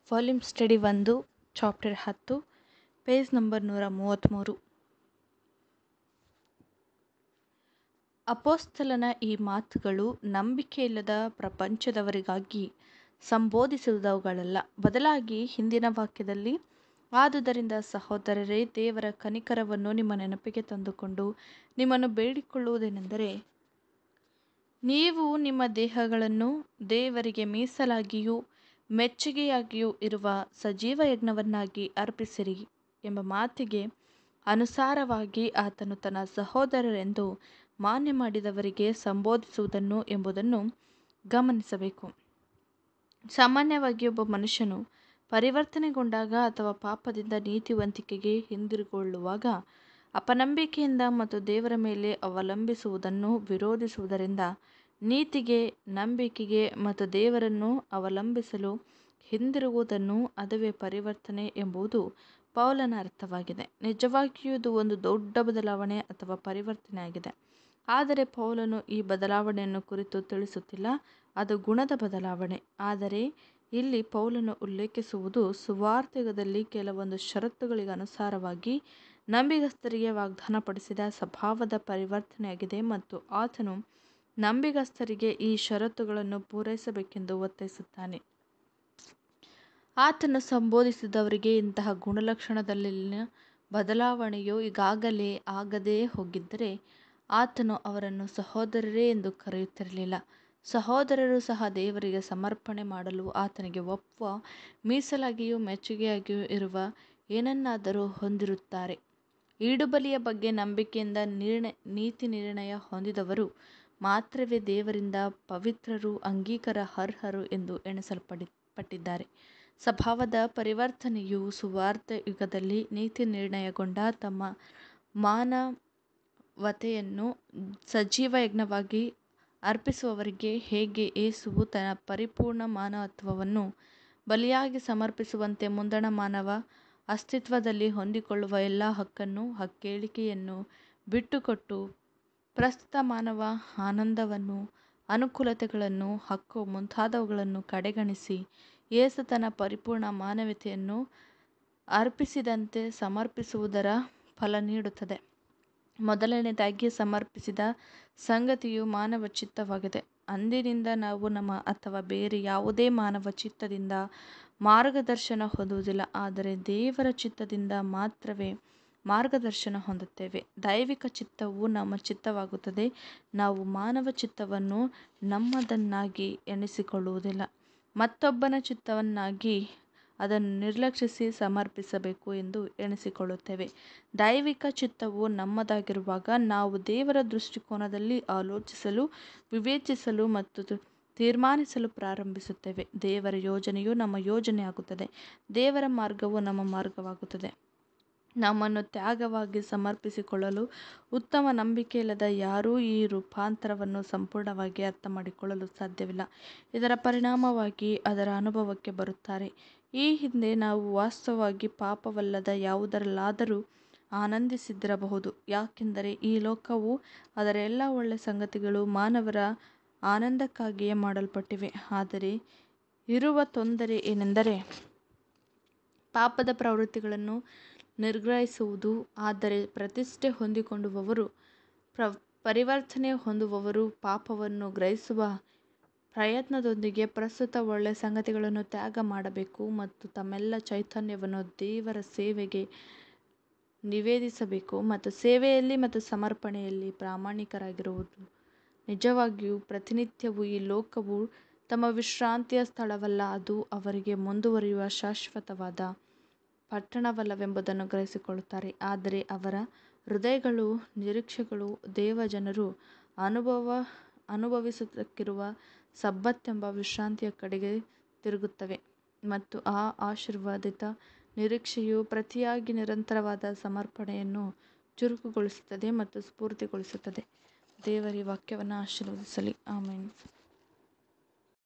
volume study ಒಂದು chapter ಹತ್ತು page number ನೂರ ಮೂವತ್ತ್ಮೂರು ಅಪೋಸ್ತಲನ ಈ ಮಾತುಗಳು ನಂಬಿಕೆಯಿಲ್ಲದ ಪ್ರಪಂಚದವರಿಗಾಗಿ ಸಂಬೋಧಿಸಿದವುಗಳಲ್ಲ ಬದಲಾಗಿ ಹಿಂದಿನ ವಾಕ್ಯದಲ್ಲಿ ಆದುದರಿಂದ ಸಹೋದರರೇ ದೇವರ ಕನಿಕರವನ್ನು ನಿಮ್ಮ ನೆನಪಿಗೆ ತಂದುಕೊಂಡು ನಿಮ್ಮನ್ನು ಬೇಡಿಕೊಳ್ಳುವುದೇನೆಂದರೆ ನೀವು ನಿಮ್ಮ ದೇಹಗಳನ್ನು ದೇವರಿಗೆ ಮೀಸಲಾಗಿಯೂ ಮೆಚ್ಚುಗೆಯಾಗಿಯೂ ಇರುವ ಸಜೀವ ಯಜ್ಞವನ್ನಾಗಿ ಅರ್ಪಿಸಿರಿ ಎಂಬ ಮಾತಿಗೆ ಅನುಸಾರವಾಗಿ ಆತನು ತನ್ನ ಸಹೋದರರೆಂದು ಮಾನ್ಯ ಮಾಡಿದವರಿಗೆ ಸಂಬೋಧಿಸುವುದನ್ನು ಎಂಬುದನ್ನು ಗಮನಿಸಬೇಕು ಸಾಮಾನ್ಯವಾಗಿ ಒಬ್ಬ ಮನುಷ್ಯನು ಪರಿವರ್ತನೆಗೊಂಡಾಗ ಅಥವಾ ಪಾಪದಿಂದ ನೀತಿವಂತಿಕೆಗೆ ಹಿಂದಿರುಗೊಳ್ಳುವಾಗ ಅಪನಂಬಿಕೆಯಿಂದ ಮತ್ತು ದೇವರ ಮೇಲೆ ಅವಲಂಬಿಸುವುದನ್ನು ವಿರೋಧಿಸುವುದರಿಂದ ನೀತಿಗೆ ನಂಬಿಕೆಗೆ ಮತ್ತು ದೇವರನ್ನು ಅವಲಂಬಿಸಲು ಹಿಂದಿರುಗುವುದನ್ನು ಅದುವೇ ಪರಿವರ್ತನೆ ಎಂಬುದು ಪೌಲನ ಅರ್ಥವಾಗಿದೆ ನಿಜವಾಗಿಯೂ ಇದು ಒಂದು ದೊಡ್ಡ ಬದಲಾವಣೆ ಅಥವಾ ಪರಿವರ್ತನೆಯಾಗಿದೆ ಆದರೆ ಪೌಲನು ಈ ಬದಲಾವಣೆಯನ್ನು ಕುರಿತು ತಿಳಿಸುತ್ತಿಲ್ಲ ಅದು ಗುಣದ ಬದಲಾವಣೆ ಆದರೆ ಇಲ್ಲಿ ಪೌಲನು ಉಲ್ಲೇಖಿಸುವುದು ಸುವಾರ್ತೆಯುಗದಲ್ಲಿ ಕೆಲವೊಂದು ಷರತ್ತುಗಳಿಗೆ ಅನುಸಾರವಾಗಿ ನಂಬಿಗಸ್ತರಿಗೆ ವಾಗ್ದಾನಪಡಿಸಿದ ಸ್ವಭಾವದ ಪರಿವರ್ತನೆಯಾಗಿದೆ ಮತ್ತು ಆತನು ನಂಬಿಗಸ್ತರಿಗೆ ಈ ಷರತ್ತುಗಳನ್ನು ಪೂರೈಸಬೇಕೆಂದು ಒತ್ತಾಯಿಸುತ್ತಾನೆ ಆತನು ಸಂಬೋಧಿಸಿದವರಿಗೆ ಇಂತಹ ಗುಣಲಕ್ಷಣದಲ್ಲಿನ ಬದಲಾವಣೆಯು ಈಗಾಗಲೇ ಆಗದೇ ಹೋಗಿದ್ದರೆ ಆತನು ಅವರನ್ನು ಸಹೋದರರೇ ಎಂದು ಕರೆಯುತ್ತಿರಲಿಲ್ಲ ಸಹೋದರರು ಸಹ ದೇವರಿಗೆ ಸಮರ್ಪಣೆ ಮಾಡಲು ಆತನಿಗೆ ಒಪ್ಪುವ ಮೀಸಲಾಗಿಯೂ ಮೆಚ್ಚುಗೆಯಾಗಿಯೂ ಇರುವ ಏನನ್ನಾದರೂ ಹೊಂದಿರುತ್ತಾರೆ ಈಡುಬಲಿಯ ಬಗ್ಗೆ ನಂಬಿಕೆಯಿಂದ ನಿರ್ಣಯ ನೀತಿ ನಿರ್ಣಯ ಹೊಂದಿದವರು ಮಾತ್ರವೇ ದೇವರಿಂದ ಪವಿತ್ರರು ಅಂಗೀಕಾರ ಅರ್ಹರು ಎಂದು ಎಣಿಸಲ್ಪಡಿ ಪಟ್ಟಿದ್ದಾರೆ ಸ್ವಭಾವದ ಪರಿವರ್ತನೆಯು ಸುವಾರ್ಥ ಯುಗದಲ್ಲಿ ನೀತಿ ನಿರ್ಣಯಗೊಂಡ ತಮ್ಮ ಮಾನವತೆಯನ್ನು ಸಜೀವ ಯಜ್ಞವಾಗಿ ಅರ್ಪಿಸುವವರಿಗೆ ಹೇಗೆ ಯೇಸುವು ತನ್ನ ಪರಿಪೂರ್ಣ ಮಾನವತ್ವವನ್ನು ಬಲಿಯಾಗಿ ಸಮರ್ಪಿಸುವಂತೆ ಮುಂದಣ ಮಾನವ ಅಸ್ತಿತ್ವದಲ್ಲಿ ಹೊಂದಿಕೊಳ್ಳುವ ಎಲ್ಲ ಹಕ್ಕನ್ನು ಹಕ್ಕೇಳಿಕೆಯನ್ನು ಬಿಟ್ಟುಕೊಟ್ಟು ಪ್ರಸ್ತುತ ಮಾನವ ಆನಂದವನ್ನು ಅನುಕೂಲತೆಗಳನ್ನು ಹಕ್ಕು ಮುಂತಾದವುಗಳನ್ನು ಕಡೆಗಣಿಸಿ ಯೇಸು ತನ್ನ ಪರಿಪೂರ್ಣ ಮಾನವತೆಯನ್ನು ಅರ್ಪಿಸಿದಂತೆ ಸಮರ್ಪಿಸುವುದರ ಫಲ ನೀಡುತ್ತದೆ ಮೊದಲನೆಯದಾಗಿ ಸಮರ್ಪಿಸಿದ ಸಂಗತಿಯು ಮಾನವ ಚಿತ್ತವಾಗಿದೆ ಅಂದಿನಿಂದ ನಾವು ನಮ್ಮ ಅಥವಾ ಬೇರೆ ಯಾವುದೇ ಮಾನವ ಚಿತ್ತದಿಂದ ಮಾರ್ಗದರ್ಶನ ಹೊಂದುವುದಿಲ್ಲ ಆದರೆ ದೇವರ ಚಿತ್ತದಿಂದ ಮಾತ್ರವೇ ಮಾರ್ಗದರ್ಶನ ಹೊಂದುತ್ತೇವೆ ದೈವಿಕ ಚಿತ್ತವು ನಮ್ಮ ಚಿತ್ತವಾಗುತ್ತದೆ ನಾವು ಮಾನವ ಚಿತ್ತವನ್ನು ನಮ್ಮದನ್ನಾಗಿ ಎಣಿಸಿಕೊಳ್ಳುವುದಿಲ್ಲ ಮತ್ತೊಬ್ಬನ ಚಿತ್ತವನ್ನಾಗಿ ಅದನ್ನು ನಿರ್ಲಕ್ಷಿಸಿ ಸಮರ್ಪಿಸಬೇಕು ಎಂದು ಎಣಿಸಿಕೊಳ್ಳುತ್ತೇವೆ ದೈವಿಕ ಚಿತ್ತವು ನಮ್ಮದಾಗಿರುವಾಗ ನಾವು ದೇವರ ದೃಷ್ಟಿಕೋನದಲ್ಲಿ ಆಲೋಚಿಸಲು ವಿವೇಚಿಸಲು ಮತ್ತು ತೀರ್ಮಾನಿಸಲು ಪ್ರಾರಂಭಿಸುತ್ತೇವೆ ದೇವರ ಯೋಜನೆಯು ನಮ್ಮ ಯೋಜನೆಯಾಗುತ್ತದೆ ದೇವರ ಮಾರ್ಗವು ನಮ್ಮ ಮಾರ್ಗವಾಗುತ್ತದೆ ನಮ್ಮನ್ನು ತ್ಯಾಗವಾಗಿ ಸಮರ್ಪಿಸಿಕೊಳ್ಳಲು ಉತ್ತಮ ನಂಬಿಕೆಯಿಲ್ಲದ ಯಾರೂ ಈ ರೂಪಾಂತರವನ್ನು ಸಂಪೂರ್ಣವಾಗಿ ಅರ್ಥ ಮಾಡಿಕೊಳ್ಳಲು ಸಾಧ್ಯವಿಲ್ಲ ಇದರ ಪರಿಣಾಮವಾಗಿ ಅದರ ಅನುಭವಕ್ಕೆ ಬರುತ್ತಾರೆ ಈ ಹಿಂದೆ ನಾವು ವಾಸ್ತವವಾಗಿ ಪಾಪವಲ್ಲದ ಯಾವುದರಲ್ಲಾದರೂ ಆನಂದಿಸಿದ್ದಿರಬಹುದು ಯಾಕೆಂದರೆ ಈ ಲೋಕವು ಅದರ ಎಲ್ಲ ಒಳ್ಳೆಯ ಸಂಗತಿಗಳು ಮಾನವರ ಆನಂದಕ್ಕಾಗಿಯೇ ಮಾಡಲ್ಪಟ್ಟಿವೆ ಆದರೆ ಇರುವ ತೊಂದರೆ ಏನೆಂದರೆ ಪಾಪದ ಪ್ರವೃತ್ತಿಗಳನ್ನು ನಿಗ್ರಹಿಸುವುದು ಆದರೆ ಪ್ರತಿಷ್ಠೆ ಹೊಂದಿಕೊಂಡವರು ಪ್ರ ಪರಿವರ್ತನೆ ಹೊಂದುವವರು ಪಾಪವನ್ನು ಗ್ರಹಿಸುವ ಪ್ರಯತ್ನದೊಂದಿಗೆ ಪ್ರಸ್ತುತ ಒಳ್ಳೆಯ ಸಂಗತಿಗಳನ್ನು ತ್ಯಾಗ ಮಾಡಬೇಕು ಮತ್ತು ತಮ್ಮೆಲ್ಲ ಚೈತನ್ಯವನ್ನು ದೇವರ ಸೇವೆಗೆ ನಿವೇದಿಸಬೇಕು ಮತ್ತು ಸೇವೆಯಲ್ಲಿ ಮತ್ತು ಸಮರ್ಪಣೆಯಲ್ಲಿ ಪ್ರಾಮಾಣಿಕರಾಗಿರುವುದು ನಿಜವಾಗಿಯೂ ಪ್ರತಿನಿತ್ಯವೂ ಈ ಲೋಕವು ತಮ್ಮ ವಿಶ್ರಾಂತಿಯ ಸ್ಥಳವಲ್ಲ ಅದು ಅವರಿಗೆ ಮುಂದುವರಿಯುವ ಶಾಶ್ವತವಾದ ಪಟ್ಟಣವಲ್ಲವೆಂಬುದನ್ನು ಗ್ರಹಿಸಿಕೊಳ್ಳುತ್ತಾರೆ ಆದರೆ ಅವರ ಹೃದಯಗಳು ನಿರೀಕ್ಷೆಗಳು ದೇವಜನರು ಅನುಭವ ಅನುಭವಿಸುತ್ತಕ್ಕಿರುವ ಸಬ್ಬತ್ತೆಂಬ ವಿಶ್ರಾಂತಿಯ ಕಡೆಗೆ ತಿರುಗುತ್ತವೆ ಮತ್ತು ಆ ಆಶೀರ್ವಾದಿತ ನಿರೀಕ್ಷೆಯು ಪ್ರತಿಯಾಗಿ ನಿರಂತರವಾದ ಸಮರ್ಪಣೆಯನ್ನು ಚುರುಕುಗೊಳಿಸುತ್ತದೆ ಮತ್ತು ಸ್ಫೂರ್ತಿಗೊಳಿಸುತ್ತದೆ ದೇವರ ವಾಕ್ಯವನ್ನು ಆಶೀರ್ವದಿಸಲಿ ಆಮೇಲೆ